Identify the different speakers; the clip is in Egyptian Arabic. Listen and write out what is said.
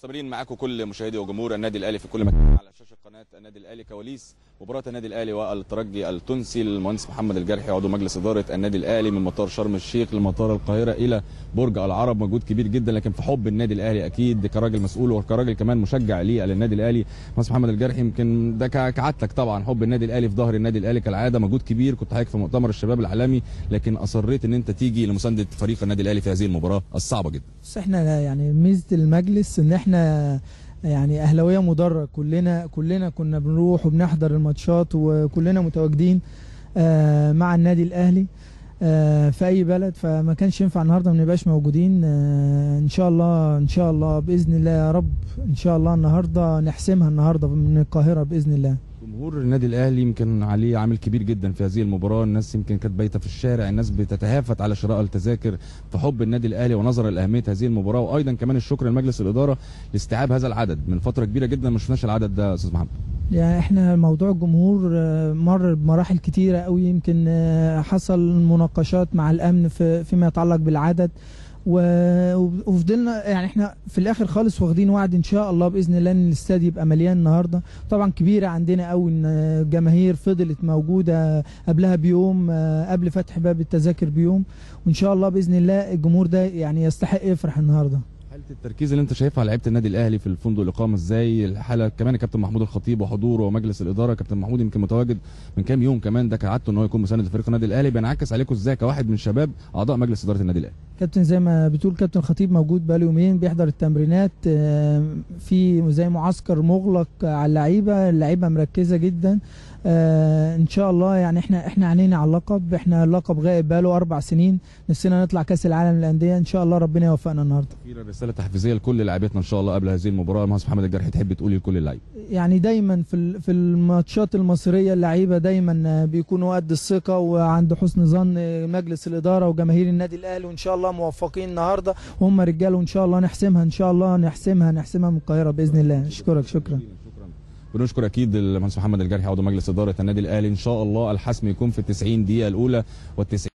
Speaker 1: مستمرين معاكم كل مشاهدي وجمهور النادي الاهلي في كل مكان على شاشه قناه النادي الاهلي كواليس مباراه النادي الاهلي والترجي التونسي المهندس محمد الجرحي عضو مجلس اداره النادي الاهلي من مطار شرم الشيخ لمطار القاهره الى برج العرب مجهود كبير جدا لكن في حب النادي الاهلي اكيد كراجل مسؤول وكراجل كمان مشجع ليه للنادي الاهلي مهندس محمد الجرحي يمكن ده كعادتك طبعا حب النادي الاهلي في ظهر النادي الاهلي كالعاده مجهود كبير كنت حضرتك في مؤتمر الشباب العالمي لكن اصريت ان انت تيجي لمسانده فريق النادي الاهلي في هذه المباراه الصعبه جدا
Speaker 2: بس احنا يعني ميزه المجلس ان احنا يعني اهلاويه مدرج كلنا كلنا كنا بنروح وبنحضر الماتشات وكلنا متواجدين آه، مع النادي الاهلي آه، في اي بلد فما كانش ينفع النهارده ما نبقاش موجودين آه، ان شاء الله ان شاء الله باذن الله يا رب ان شاء الله النهارده نحسمها النهارده من القاهره باذن الله
Speaker 1: جمهور النادي الاهلي يمكن عليه عامل كبير جدا في هذه المباراه الناس يمكن كانت بايته في الشارع الناس بتتهافت على شراء التذاكر في حب النادي الاهلي ونظرا لاهميه هذه المباراه وايضا كمان الشكر لمجلس الاداره لاستيعاب هذا العدد من فتره كبيره جدا ما شفناش العدد ده يا استاذ محمد
Speaker 2: يعني احنا موضوع الجمهور آه، مر بمراحل كتيرة قوي يمكن آه، حصل مناقشات مع الامن في فيما يتعلق بالعدد و- وفضلنا يعني احنا في الاخر خالص واخدين وعد ان شاء الله باذن الله ان الاستاد يبقى مليان النهارده طبعا كبيره عندنا قوي ان الجماهير فضلت موجوده قبلها بيوم آه، قبل فتح باب التذاكر بيوم وان شاء الله باذن الله الجمهور ده يعني يستحق يفرح النهارده
Speaker 1: حاله التركيز اللي انت شايفها على لعيبه النادي الاهلي في الفندق الاقامه ازاي الحاله كمان الكابتن محمود الخطيب وحضوره ومجلس الاداره كابتن محمود يمكن متواجد من كام يوم كمان ده كعادته ان هو يكون مساند لفريق النادي الاهلي بينعكس عليكم ازاي كواحد من شباب اعضاء مجلس اداره النادي الاهلي
Speaker 2: كابتن زي ما بتقول كابتن خطيب موجود بقاله يومين بيحضر التمرينات آه، في زي معسكر مغلق على اللعيبه اللعيبه مركزه جدا آه، ان شاء الله يعني احنا احنا عينينا على اللقب احنا اللقب غائب بقاله اربع سنين نفسنا نطلع كاس العالم للانديه ان شاء الله ربنا يوفقنا النهارده
Speaker 1: اخيرا رساله تحفيزيه لكل لاعبتنا ان شاء الله قبل هذه المباراه مهندس محمد الجرحي تحب تقولي لكل اللعيبه
Speaker 2: يعني دايما في ال- في الماتشات المصريه اللعيبه دايما آه، بيكونوا قد الثقه وعند حسن ظن آه، مجلس الاداره وجماهير النادي الاهلي وان شاء الله موفقين النهارده وهم رجاله وان شاء الله نحسمها ان شاء الله نحسمها نحسمها من القاهره باذن الله اشكرك شكرا
Speaker 1: شكرا بنشكر اكيد المهندس محمد الجرحي عضو مجلس اداره النادي الاهلي ان شاء الله الحسم يكون في ال 90 دقيقه الاولى وال 90